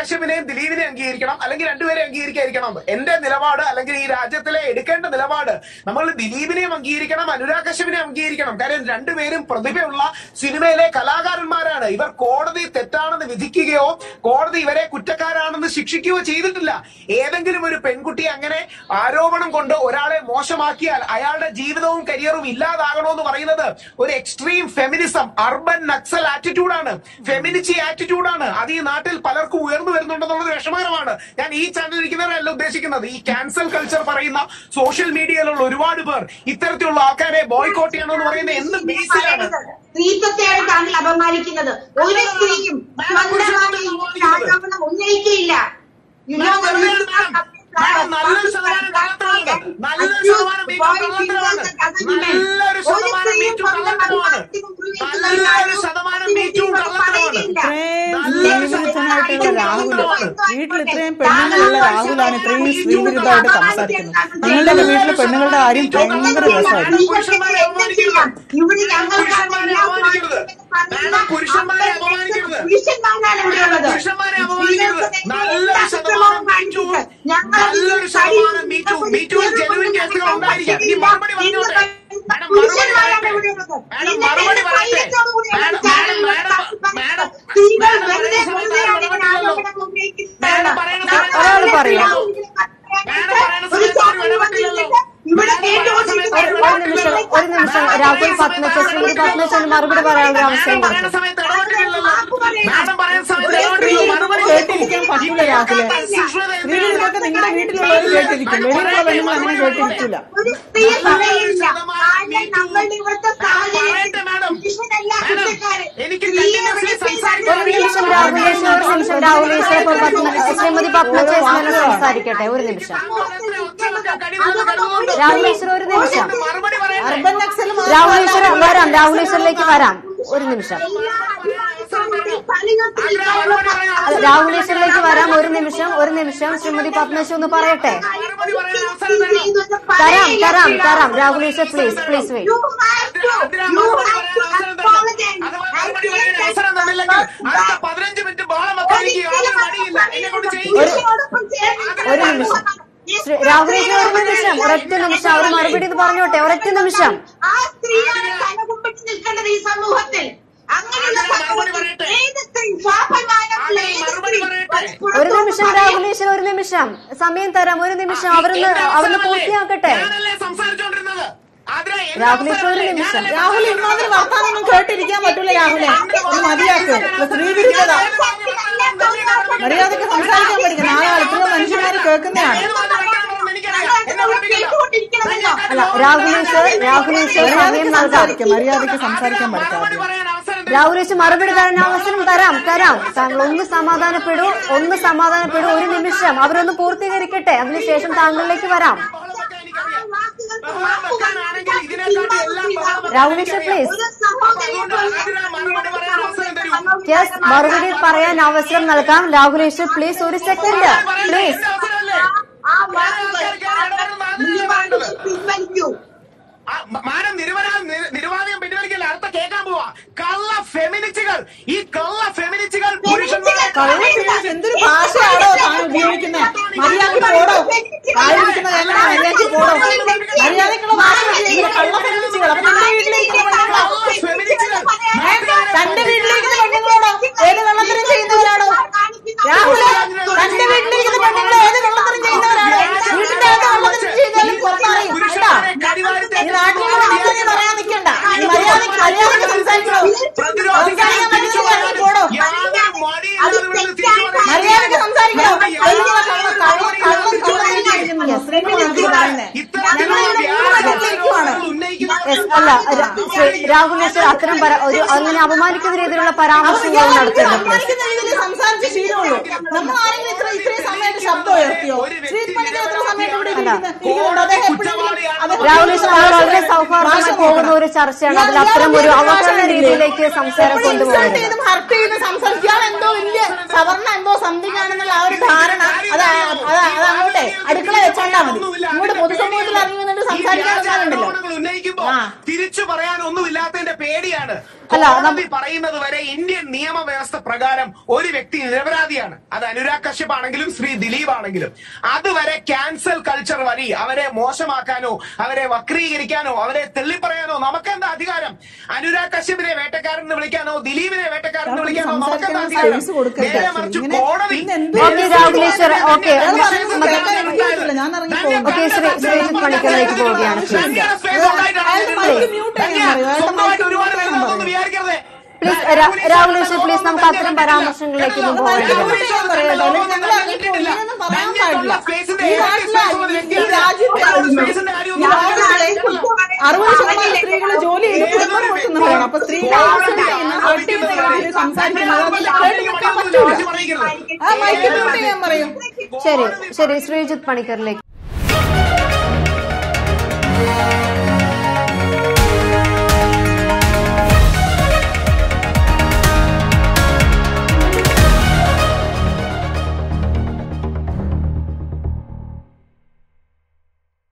കശ്യപിനെയും ദിലീപിനെയും അംഗീകരിക്കണം അല്ലെങ്കിൽ രണ്ടുപേരെ അംഗീകരിക്കാതിരിക്കണം എന്റെ നിലപാട് അല്ലെങ്കിൽ ഈ രാജ്യത്തിലെ എടുക്കേണ്ട നിലപാട് നമ്മൾ ദിലീപിനെയും അംഗീകരിക്കണം അനുരാഗ് കശ്യപിനെയും അംഗീകരിക്കണം കാര്യം രണ്ടുപേരും പ്രതിഭയുള്ള സിനിമയിലെ കലാകാരന്മാരാണ് ഇവർ കോടതി തെറ്റാണെന്ന് വിധിക്കുകയോ കോടതി ഇവരെ കുറ്റക്കാരാണെന്ന് ശിക്ഷിക്കുകയോ ചെയ്തിട്ടില്ല ഏതെങ്കിലും ഒരു പെൺകുട്ടി അങ്ങനെ ആരോപണം കൊണ്ട് ഒരാളെ മോശമാക്കിയാൽ അയാളുടെ ജീവിതവും കരിയറും ഇല്ലാതാകണമെന്ന് പറയുന്നത് ഒരു എക്സ്ട്രീം ഫെമിനിസം അർബൻ നക്സൽ ആറ്റിറ്റ്യൂഡാണ് ഫെമിനിച്ചി ആറ്റിറ്റ്യൂഡാണ് അത് ഈ നാട്ടിൽ പലർക്കും ഉയർന്നു വരുന്നുണ്ടെന്നുള്ളത് വിഷമകരമാണ് ഞാൻ ഈ ചാനൽ ഇരിക്കുന്നവരല്ല ഉദ്ദേശിക്കുന്നത് ഈ ക്യാൻസൽ കൾച്ചർ പറയുന്ന സോഷ്യൽ മീഡിയയിലുള്ള ഒരുപാട് പേർ ഇത്തരത്തിലുള്ള ആൾക്കാരെ ബോയ്ക്കോട്ട് ചെയ്യണമെന്ന് പറയുന്നത് എന്ത് ബേസിലാണ് സ്ത്രീത്വത്തെയാണ് താങ്കൾ അപമാനിക്കുന്നത് ഒരു സ്ത്രീയും സ്വന്തമായി ഈ ആരോപണം ഉന്നയിക്കുകയില്ല You know the reason why madam, നല്ലൊരു ശതമാനം കള്ളത്തരമാണ്. നല്ലൊരു ശതമാനം മീറ്റു കള്ളത്തരമാണ്. നല്ലൊരു ശതമാനം മീറ്റു കള്ളത്തരമാണ്. നല്ലൊരു ശതമാനം മീറ്റു കള്ളത്തരമാണ്. ഇത്രയും നല്ലൊരു സ്ത്രീവിരുദ്ധനായിട്ടുള്ള ശതമാനം രാഹുൽ കള്ളത്തരമാണ്. വീട്ടിൽ ഇത്രയും പെണ്ണുങ്ങളുള്ള രാഹുലാണ് ഇത്രയും സ്ത്രീവിരുദ്ധമായിട്ട് സംസാരിക്കുന്നത് നിങ്ങളുടെ വീട്ടിലെ പെണ്ണുങ്ങളുടെ കാര്യം ഭയങ്കര രസമായിരുന്നു പുരുഷന്മാരെ അപമാനിക്കരുത്. ഇവിടെ ഞങ്ങൾക്കാണ് പുരുഷന്മാരെ അപമാനിക്കരുത്. മാഡം, പുരുഷന്മാരെ അപമാനിക്കരുത്. പുരുഷന്മാരാണ് ഇവിടെ ഉള്ളത് പുരുഷന്മാരെ അപമാനിക്കരുത്. നല്ലൊരു സ്ത്രീകൾക്ക് ശതമാനം മീറ്റു ഞങ്ങൾ നല്ലൊരു ശതമാനം മീറ്റു മീറ്റുവിൽ ജനുവിൻ കേസുകൾ ഉണ്ടായിരിക്കാം ഈ മറുപടി പറഞ്ഞോട്ടെ മാഡം മറുപടി പുരുഷന്മാരാണ് പറയട്ടെ ഇവിടെ ഉള്ളത്. മാഡം ഇതിന്റെ മറുപടി പറയട്ടെ ധൈര്യത്തോടു കൂടിയാണ് madam channel madam madam madam സ്ത്രീകൾ മാഡം വെറുതെ പറയുന്ന സമയത്ത് വെറുതെയാണ് ആരും ഇങ്ങനെ ഇടപെട്ടില്ലല്ലോ. ആരോപണം ഉന്നയിക്കുന്നത്. മാഡം പറയുന്ന സമയത്ത് ഒരാൾ ആരും പറയാം. ഇടപെട്ടില്ലല്ലോ. മാഡം പറയുന്ന ഒരു സമയത്ത് ആരും ചാനൽ ഇടപെട്ടില്ലല്ലോ. ഇവിടെ മാഡം പറയുന്ന സമയത്ത് ആരും ഒരു നിമിഷം ഒരു നിമിഷം രാഹുൽ പത്മജ ശ്രീമതി പത്മജന് മറുപടി പറയാനുള്ള അവസരം മാഡം പറയുന്ന കൊടുക്കും സമയത്ത് ഇടപെട്ടില്ലല്ലോ. മാഡം പറയുന്ന സമയത്ത് ഇവിടെ ഇടപെട്ടില്ലല്ലോ. മറുപടി കേട്ടിരിക്കാൻ പറ്റൂല രാഹുലെ സ്ത്രീവിരുദ്ധമൊക്കെ നിങ്ങളുടെ വീട്ടിലുള്ളവർ കേട്ടിരിക്കും വെളിയിലുള്ള പെണ്ണുങ്ങൾ അങ്ങനെ കേട്ടിരിക്കില്ല ഒരു സ്ത്രീ പറയില്ല കാരണം നമ്മളുടെ ഇവിടുത്തെ സാഹചര്യത്തിൽ പുരുഷനല്ല കുറ്റക്കാരൻ എനിക്ക് സ്ത്രീയെ continuously rape ചെയ്താൽ സംസാരിക്കാൻ ഒരു നിമിഷം രാഹുൽ ഈശ്വർ ഒരു നിമിഷം രാഹുൽ ഈശ്വർ ഇപ്പോൾ പത്മ ശ്രീമതി പത്മജ സ്മരണ സംസാരിക്കട്ടെ ഒരു നിമിഷം രാഹുൽ ഈശ്വർ ഒരു നിമിഷം മറുപടി പറയാൻ അർബൻ നക്സൽ രാഹുൽ ഈശ്വർ വരാം രാഹുൽ ഈശ്വറിലേക്ക് വരാം ഒരു നിമിഷം എല്ലാ അധികാരത്തോടും കളികൾ അല്ല, രാഹുൽ ഈശ്വറിലേക്ക് വരാം ഒരു നിമിഷം ഒരു നിമിഷം ശ്രീമതി പത്മജ ഒന്ന് പറയട്ടെ തരാം തരാം തരാം Rahul Easwar please please wait You have to, you have to apologize. അവസരം തന്നില്ലെങ്കിൽ അടുത്ത പതിനഞ്ച് മിനിറ്റ് ബഹളം വെക്കാൻ എനിക്ക് യാതൊരു മടിയില്ല എന്നെ കൊണ്ട് ചെയ്യില്ല പുരുഷനോടൊപ്പം ചേർന്ന് ഒരു നിമിഷം ശ്രീ- രാഹുൽ ഈശ്വർ ഒരു നിമിഷം ഒരൊറ്റ നിമിഷം അവർ മറുപടി ഇത് പറഞ്ഞോട്ടെ ഒരൊറ്റ നിമിഷം ആ സ്ത്രീയാണ് തലകുമ്പിട്ട് നിൽക്കേണ്ടത് ഈ സമൂഹത്തിൽ അങ്ങനെയുള്ള സമൂഹത്തിൽ ഏത് സ്ത്രീ സ്വാഭിമാനമുള്ള ഏത് സ്ത്രീ ഒരു നിമിഷം രാഹുൽ ഈശ്വർ ഒരു നിമിഷം സമയം തരാം ഒരു നിമിഷം അവരൊന്ന് എന്റെ അവരൊന്ന് അവസരമല്ലേ? പൂർത്തിയാക്കട്ടെ ഞാനല്ലേ സംസാരിച്ചോണ്ടിരുന്നത് ആതിര, എന്റെ രാഹുൽ ഈശ്വർ ഒരു അവസരമല്ലേ? നിമിഷം. ഞാനല്ലേ രാഹുൽ ഇമാതിരി വർത്താനൊന്നും കേട്ടിരിക്കാൻ പറ്റൂല രാഹുലെ ഒന്ന് മതിയാക്ക് സ്ത്രീവിരുദ്ധത മര്യാദക്ക് സംസാരിക്കാൻ പഠിക്കണം നാളെ ഇത്രയും മനുഷ്യന്മാര് കേൾക്കുന്നതാണ് ഏത് വാദം വെട്ടാമെന്ന് എനിക്കറിയാം. എന്നെ പഠിപ്പിക്കണ്ട. അല്ല രാഹുൽ ഈശ്വർ രാഹുൽ ഈശ്വർ സമയം മര്യാദക്ക് നൽകാം സംസാരിക്കാം മര്യാദക്ക് സംസാരിക്കാൻ മറുപടി പഠിക്കാതെ പറയാൻ അവസരം തരും. രാഹുൽ ഈശ്വർ മറുപടി തരാൻ അവസരം തരാം തരാം താങ്കൾ ഒന്ന് സമാധാനപ്പെടൂ ഒന്ന് സമാധാനപ്പെടൂ ഒരു നിമിഷം അവരൊന്ന് പൂർത്തീകരിക്കട്ടെ അതിനുശേഷം താങ്കളിലേക്ക് വരാം ബഹളം വെക്കാൻ എനിക്കറിയാം. ബഹളം വെക്കാനാണെങ്കിൽ ഇതിനെക്കാട്ടി എല്ലാം ബഹളം വെക്കാൻ രാഹുൽ ഈശ്വർ പ്ലീസ് ഒരു സഹോദരിയെ അതുകൊണ്ട് ആതിര മറുപടി പറയാൻ അവസരം തരൂ. യെസ് മറുപടി പറയാൻ അവസരം നൽകാം രാഹുൽ ഈശ്വർ പ്ലീസ് ഒരു സെക്കൻഡ് പ്ലീസ് എന്റെ അവസരമല്ലേ? ആ വാക്കുകൾ പിൻവലിക്കൂ ആ, മ- മാഡം നിരവരാ നിര- നിരവാദിയം പിൻവലിക്കല്ല അടുത്ത കേൾക്കാൻ പോവാ കള്ള ഫെമിനിസ്റ്റുകൾ ഈ കള്ള ഫെമിനിസ്റ്റുകൾ പുരുഷന്മാരെ കള്ള ഫെമിനിസ്റ്റ് എന്തൊരു ഭാഷയാണോ താൻ ഉപയോഗിക്കുന്നത് മര്യാദക്ക് പോടോ ആയിരിക്കുന്ന കേൾക്കണം മര്യാദക്ക് പോടോ മര്യാദക്കുള്ള ഭാഷ ഉപയോഗിക്കുന്നത് കള്ള ഫെമിനിസ്റ്റുകൾ അപ്പൊ നിന്റെ വീട്ടിലിരിക്കുന്ന പെണ്ണുങ്ങളോ കള്ള ഫെമിനിസ്റ്റുകൾ തന്റെ വീട്ടിലിരിക്കുന്ന പെണ്ണുങ്ങളോടോ ഏത് വെള്ളത്തരം ചെയ്യുന്നവരാണോ രാഹുല് തന്റെ വീട്ടിലിരിക്കുന്ന പെണ്ണുങ്ങൾ ഏത് വെള്ളത്തരം ചെയ്യുന്നവരാണോ വീട്ടിന്റെ അകത്ത് വെള്ളത്തരം ചെയ്യുന്നവരും പുറത്തറിയും കേട്ടാ ഈ നാട്ടിലുള്ള വാർത്ത പറയാൻ നിൽക്കണ്ട നീ മര്യാദക്ക് മര്യാദക്ക് സംസാരിക്കണോ സംസാരിക്കാൻ പറ്റുന്ന ഇറങ്ങി പോടോ മര്യാദക്ക് സംസാരിക്കണോ വലിയ കള്ള കള്ള കള്ള കള്ള സ്ത്രീകളാണ് പറയുന്നത് യെസ് അല്ല ര- ശ്രീ രാഹുൽ ഈശ്വർ അത്തരം പര- ഒരു അങ്ങനെ അപമാനിക്കുന്ന രീതിയിലുള്ള പരാമർശങ്ങൾ നടത്തരുത് please. അപമാനിക്കുന്ന രീതിയിൽ സംസാരിച്ച് ശീലമുള്ളൂ നമ്മൾ ആരെങ്കിലും ഇത്ര ഇത്രയും സമയത്ത് ശബ്ദം ഉയർത്തിയോ ശ്രീ പണിക്കർ എത്ര സമയത്ത് ഇവിടെ ഇരിക്കുന്നത്? ഇരിക്കുന്നുണ്ടോ? അദ്ദേഹം എപ്പോഴെങ്കിലും അദ്ദേഹം രാഹുൽ ഈശ്വർ അത് വളരെ സൗഹാർദ്ദമായി പോകുന്ന ഒരു ചർച്ചയാണ് അതിൽ അത്തരം ഒരു അവസര രീതിയിലേക്ക് സംസാരം ഇൻസൾട്ട് കൊണ്ടുപോകരുത് ചെയ്തും ഹർട്ട് ചെയ്തും സംസാരിക്കാൻ എന്തോ വലിയ സവർണ എന്തോ സംതിങ് ആണെന്നുള്ള ആ ഒരു ധാരണ അത് ആ- അത് അത് അങ്ങോട്ടെ അടുക്കള വെച്ചാണ്ടാ മതി ഇങ്ങോട്ട് പൊതുസമൂഹത്തിൽ ഇറങ്ങി വന്നിട്ട് സംസാരിക്കാൻ ഉണ്ടല്ലോ ഉന്നയിക്കുമ്പോ ആ. തിരിച്ചു പറയാൻ ഒന്നുമില്ലാത്തതിന്റെ പേടിയാണ് അല്ല, നം- കോടതി പറയുന്നത് വരെ ഇന്ത്യൻ നിയമവ്യവസ്ഥ പ്രകാരം ഒരു വ്യക്തി നിരപരാധിയാണ് അത് അനുരാഗ് കശ്യപ് ആണെങ്കിലും ശ്രീ ദിലീപ് ആണെങ്കിലും അതുവരെ ക്യാൻസൽ കൾച്ചർ വഴി അവരെ മോശമാക്കാനോ അവരെ വക്രീകരിക്കാനോ അവരെ തെള്ളിപ്പറയാനോ നമുക്കെന്താ അധികാരം അനുരാഗ് കശ്യപിനെ വേട്ടക്കാരൻ എന്ന് വിളിക്കാനോ ദിലീപിനെ വേട്ടക്കാരൻ എന്ന് വിളിക്കാനോ നമുക്കെന്താ അധികാരം space കൊടുക്കരുത്. നേരെ മറിച്ച് ഇങ്ങനെ- കോടതി ഇന്ന് എന്ത് ഓക്കെ, രാഹുലേശ്വർ, ഓക്കെ. ഞാൻ പറയുന്നത് കേൾക്കാൻ കഴിയുന്നില്ല. ഞാൻ ഇറങ്ങി പോകുന്നു. ഓക്കെ, ശ്രീ- ശ്രീജിത്ത് പണിക്കറിലേക്ക് പോവുകയാണ്. അയാളുടെ മൈക്ക് മ്യൂട്ട് ചെയ്യാൻ പറയൂ. അയാളുടെ സ്വന്തമായിട്ട് ഒരുപാട് മൈക്ക് വരുന്നതൊന്നും മ്യൂട്ട് ചെയ്യാൻ വിചാരിക്കരുത് പ്ലീസ് രാഹുലേശ്വർ പ്ലീസ് നമുക്ക് അത്തരം പരാമർശങ്ങളിലേക്ക് ഒന്നും പോകേണ്ടതില്ല മ്യൂട്ട് ചെയ്യാൻ പറയൂ. അല്ലെങ്കിൽ ഞങ്ങൾ ഇറങ്ങി പോകും. ഇങ്ങനെയൊന്നും പറയാൻ പാടില്ല. ഈ നാട്ടിലെ ഈ രാജ്യത്തെ അറുപത് ശതമാനം സ്ത്രീകൾ ജോലി ചെയ്ത് കുടുംബം നോക്കുന്നവരാണ് അപ്പൊ സ്ത്രീകൾ ആവശ്യം ചെയ്യുന്ന ഹർട്ട് ചെയ്യുന്ന രീതിയിൽ സംസാരിക്കുന്നത് അത് കേട്ട് നിൽക്കാൻ പറ്റൂല ആ മൈക്ക് മ്യൂട്ട് ചെയ്യാൻ പറയും ശരി ശരി ശ്രീജിത്ത് പണിക്കറിലേക്ക്